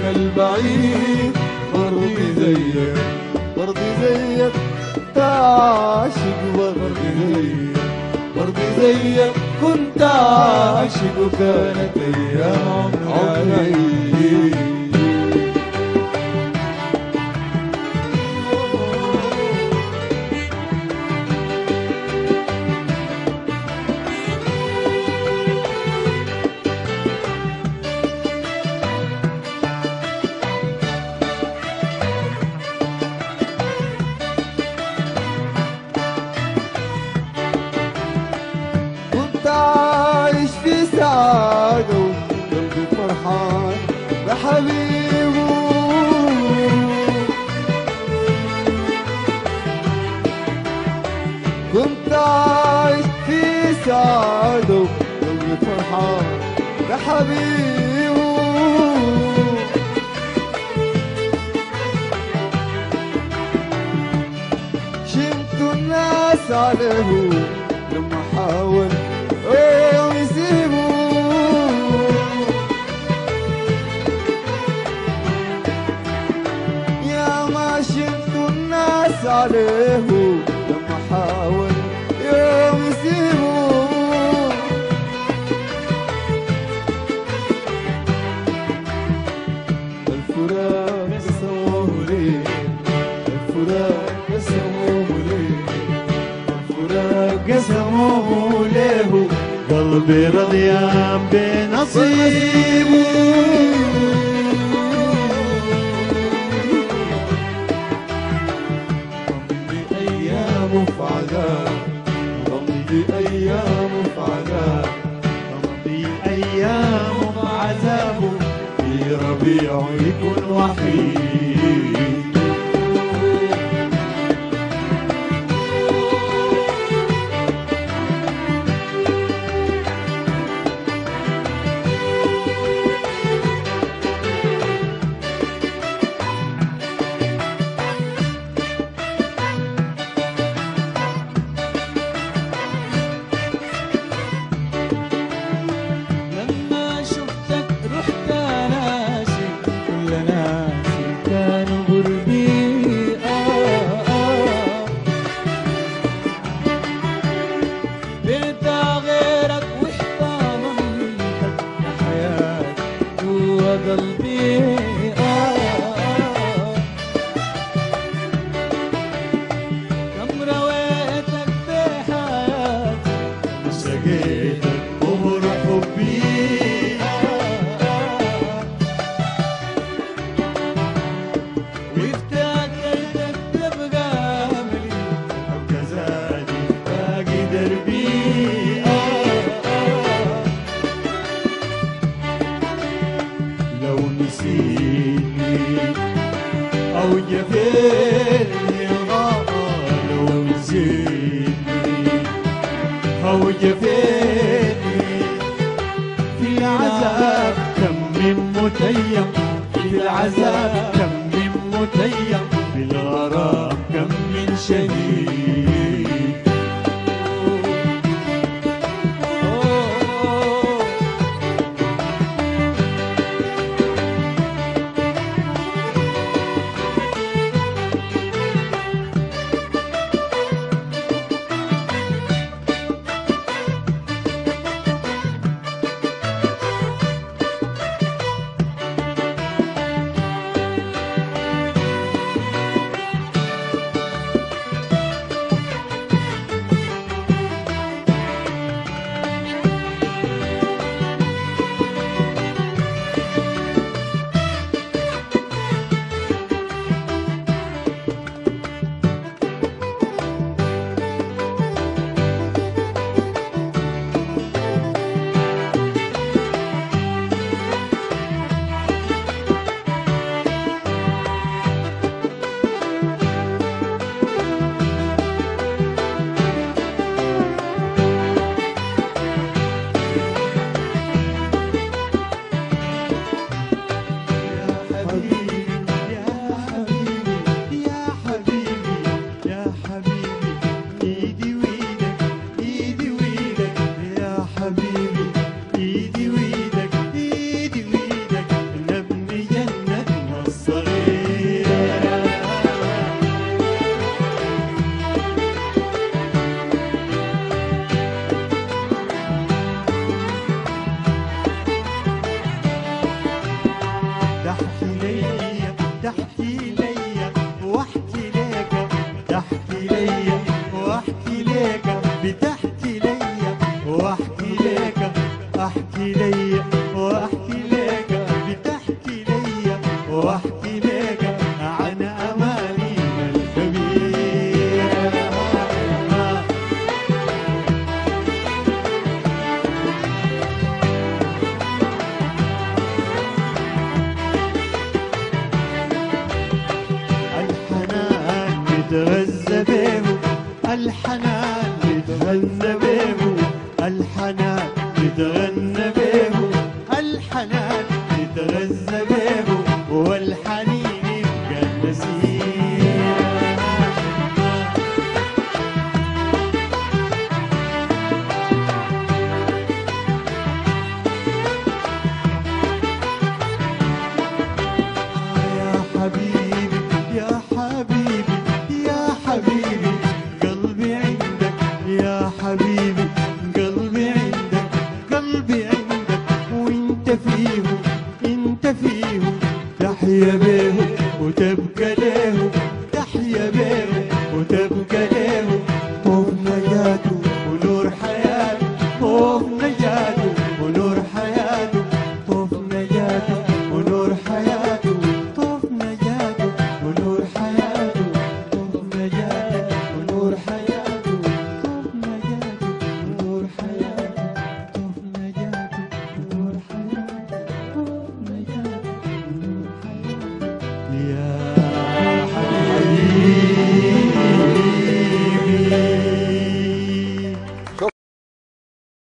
البعيد برضي زيك برضي زيك عاشق برضي زيك برضي زيك كنت عاشق وكانت ايام عمري كنت عايش في سعادة وقلبي فرحان بحبيبه كنت عايش في سعادة وقلبي فرحان بحبيبه شمت الناس عليه لما حاول يوم يسيبه يا ما شمت الناس عليه لما حاول يوم يسيبه الفراق سووه لي الفراق سووه لي الفراق قسموه له قلبي رضيان بنصيبه رمضي أيام في عذاب رمضي أيام في عذاب تمضي أيام عذابه في ربيع يكون وحيد لما شفتك رحت ناسي كل ناسي كانوا قربي آه آه بنت غيرك واحتضنتك يا حياتي جوا قلبي آه آه كم رويتك بحياتي سقيتك مهر حبي وافتكرتك تبقى أملي كزادي باقي دربي لو نسيتني أو جفيتني آه لو نسيتني أو جفيتني في العذاب كم من متيم في العذاب كم من متيم في الغرام كم من شهيد والحنان نتغنى بيه الحنان نتغنى بيه الحنان نتغذى بيه والحنين يبقى النسيم يا حبيبي يا حبيبي يا حبيبي قلبي عندك يا حبيبي قلبي عندك قلبي عندك وانت فيه انت فيه تحيا بيه وتبقى له تحيا بيه وتبقى له طوف نجاته ونور حياته طوف نجاته ونور حياته طوف نجاته ونور حياته طوف نجاته ونور حياته طوف نجاته ونور حياته طوف نجاته ونور حياته طوف نجاته ونور حياته طوف نجاته ونور حياته يا